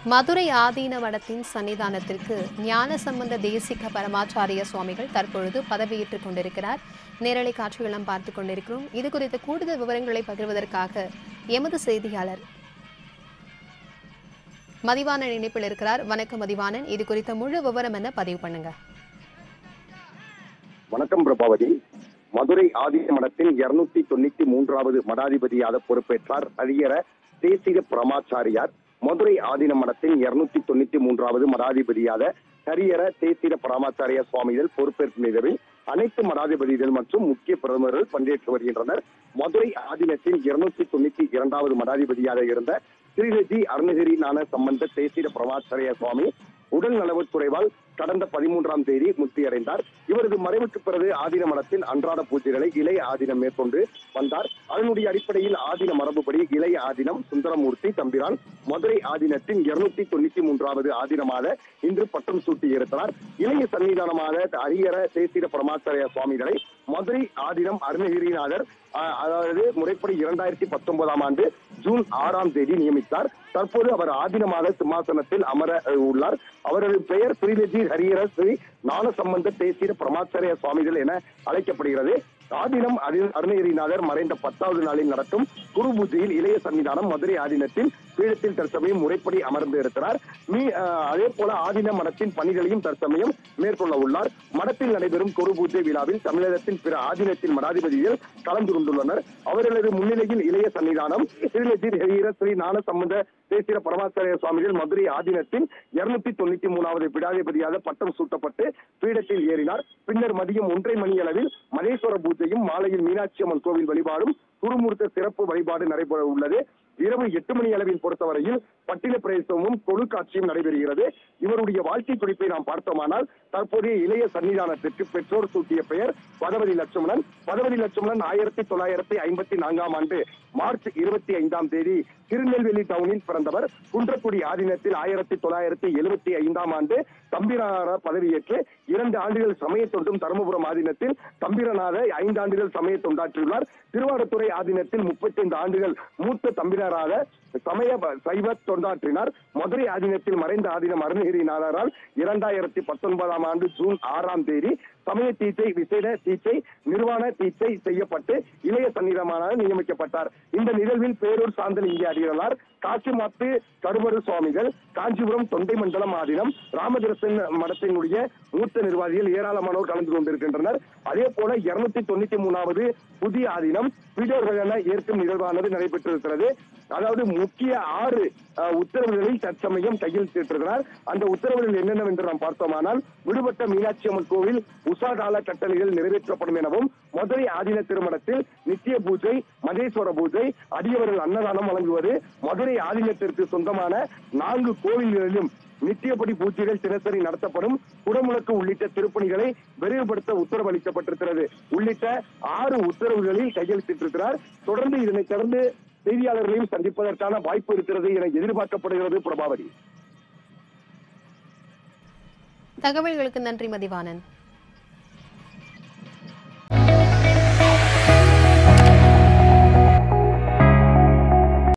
மதுரை ஆதீன மடத்தின் சன்னிதானத்திற்கு ஞானசம்பந்த தேசிக பரமாச்சாரிய சுவாமிகள் தற்பொழுது பதவியேற்றுக் கொண்டிருக்கிறார் நேரலை காட்சிகளும் பார்த்துக் கொண்டிருக்கிறோம் இது குறித்த கூடுதல் விவரங்களை பகிர்வதற்காக எமது செய்தியாளர் மதிவாணன் இணைப்பில் இருக்கிறார் வணக்கம் மதிவாணன் இது குறித்த முழு விவரம் என்ன பதிவு பண்ணுங்க வணக்கம் பிரபாவதி மதுரை ஆதீன மடத்தின் இருநூத்தி தொண்ணூத்தி மூன்றாவது மடாதிபதியாக பொறுப்பேற்றார் ஹரியர தேசிக பிரமாச்சாரியார் மதுரை ஆதீன மடத்தின் இருநூத்தி தொண்ணூத்தி மூன்றாவது மடாதிபதியாக ஹரியர தேசிக பரமாச்சாரிய சுவாமிகள் பொறுப்பேற்கும் நிகழ்வில் அனைத்து மடாதிபதிகள் மற்றும் முக்கிய பிரதமர்கள் பங்கேற்று வருகின்றனர் மதுரை ஆதீனத்தின் இருநூத்தி தொண்ணூத்தி இரண்டாவது மடாதிபதியாக இருந்த ஸ்ரீரஜி அருணகிரிநாத சம்பந்த தேசிக பிரமாச்சாரிய சுவாமி உடல் நலவுக் குறைவால் கடந்த பதிமூன்றாம் தேதி முக்தியடைந்தார் இவரது மறைவுக்கு பிறகு ஆதீன மடத்தின் அன்றாட பூஜைகளை இளைய ஆதீனம் மேற்கொண்டு வந்தார் அதனுடைய அடிப்படையில் ஆதீன மரபுப்படி இளைய ஆதீனம் சுந்தரமூர்த்தி தம்பிரான் மதுரை ஆதீனத்தின் இருநூத்தி தொண்ணூத்தி மூன்றாவது ஆதீனமாக இன்று பட்டம் சூட்டியிருக்கிறார் இளைய சன்னிதானமாக அரியர தேசிர பரமாச்சாரிய சுவாமிகளை மதுரை ஆதீனம் அருணகிரிநாதர் அஹ், அதாவது முறைப்படி இரண்டாயிரத்தி பத்தொன்பதாம் ஆண்டு ஜூன் ஆறாம் தேதி நியமித்தார் தற்போது அவர் ஆதீனமாக சிம்மாசனத்தில் அமர அஹ், உள்ளார் அவரது பெயர் ஸ்ரீலஜி ஹரியர ஸ்ரீ ஞானசம்பந்த தேசிய பிரமாச்சாரிய சுவாமிகள் என அழைக்கப்படுகிறது ஆதீனம் அரு- அருணகிரிநாதர் மறைந்த பத்தாவது நாளில் நடக்கும் குரு பூஜையில் இளைய சன்னிதானம் மதுரை ஆதீனத்தில் பீடத்தில் தற்சமயம் முறைப்படி அமர்ந்து இருக்கிறார் மீ அஹ், அதே போல ஆதீன மடத்தின் பணிகளையும் தற்சமயம் மேற்கொள்ள உள்ளார் மடத்தில் நடைபெறும் குரு பூஜை விழாவில் தமிழகத்தின் பிற ஆதீனத்தின் மடாதிபதிகள் கலந்து கொண்டுள்ளனர் அவர்களது முன்னிலையில் இளைய சன்னிதானம் ஸ்ரீலஜி ஹரீர ஸ்ரீ ஞான சம்பந்த தேசிய பரமாச்சாரிய சுவாமிகள் மதுரை ஆதீனத்தின் இருநூத்தி தொண்ணூத்தி மூணாவது பீடாதிபதியாக பட்டம் சூட்டப்பட்டு பீடத்தில் ஏறினார் பின்னர் மதியம் ஒன்றரை மணி அளவில் மகேஸ்வர பூஜையும் மாலையில் மீனாட்சி அம்மன் கோவில் வழிபாடும் குருமூர்த்த சிறப்பு வழிபாடு நடைபெற உள்ளது இரவு எட்டு மணி அளவில் பொறுத்தவரையில் பட்டின பிரவேசமும் தொழுக்காட்சியும் நடைபெறுகிறது இவருடைய வாழ்க்கை குறிப்பை நாம் பார்த்தோமானால் தற்போதைய இளைய சன்னிதானத்திற்கு பெற்றோர் சூட்டிய பெயர் பதவதி லட்சுமணன் பதவதி லட்சுமணன் ஆயிரத்தி தொள்ளாயிரத்தி ஐம்பத்தி நான்காம் ஆண்டு மார்ச் இருபத்தி ஐந்தாம் தேதி திருநெல்வேலி டவுனில் பிறந்தவர் குன்றக்குடி ஆதீனத்தில் ஆயிரத்தி தொள்ளாயிரத்தி எழுபத்தி ஐந்தாம் ஆண்டு தம்பிரானார பதவியேற்று இரண்டு ஆண்டுகள் சமய தொண்டும் தருமபுரம் ஆதீனத்தில் தம்பிரநாத ஐந்து ஆண்டுகள் சமய தொண்டாற்றியுள்ளார் திருவாரூத்துறை ஆதீனத்தில் முப்பத்தைந்து ஆண்டுகள் மூத்த தம்பிராராக சமய ப- சைவ தொண்டாற்றினார் மதுரை ஆதீனத்தில் மறைந்த ஆதீனம் அருணகிரிநாதரால் இரண்டாயிரத்தி பத்தொன்பதாம் ஆண்டு ஜூன் ஆறாம் தேதி சமய தீட்சை விசேட தீட்சை நிர்வாண தீட்சை செய்யப்பட்டு இளைய சன்னிதமாக நியமிக்கப்பட்டார் இந்த நிகழ்வில் பேரூர் சாந்தல் இங்கே அடிகளார் காசிமாத்து கருமரு சுவாமிகள் காஞ்சிபுரம் தொண்டை மண்டலம் ஆதீனம் ராமதர்சன் மடத்தினுடைய மூத்த நிர்வாகிகள் ஏராளமானோர் கலந்து கொண்டிருக்கின்றனர் அதே போல இருநூத்தி தொண்ணூத்தி மூணாவது புதிய ஆதீனம் பீடர்களென ஏற்கும் நிகழ்வானது நடைபெற்றிருக்கிறது அதாவது முக்கிய ஆறு அஹ், உத்தரவுகளில் தற்சமயம் கையெழுத்திட்டிருக்கிறார் அந்த உத்தரவுகள் என்னென்னவென்று நாம் பார்த்தோமானால் விடுபட்ட மீனாட்சி அம்மன் கோவில் உஷா கால கட்டளைகள் நிறைவேற்றப்படும் எனவும் மதுரை ஆதீன திருமணத்தில் நித்திய பூஜை மகேஸ்வர பூஜை அடியவர்கள் அன்னதானம் வழங்குவது மதுரை ஆதீனத்திற்கு சொந்தமான நான்கு கோவில்களிலும் நித்தியப்படி பூஜைகள் தினசரி நடத்தப்படும் குடமுழக்கு உள்ளிட்ட திருப்பணிகளை விரைவுபடுத்த உத்தரவு அளிக்கப்பட்டிருக்கிறது உள்ளிட்ட ஆறு உத்தரவுகளில் கையெழுத்திட்டிருக்கிறார் தொடர்ந்து இதனை தொடர்ந்து செய்தியாளர்களையும் சந்திப்பதற்கான வாய்ப்பு இருக்கிறது என எதிர்பார்க்கப்படுகிறது பிரபாவதி தகவல்களுக்கு நன்றி மதிவாணன்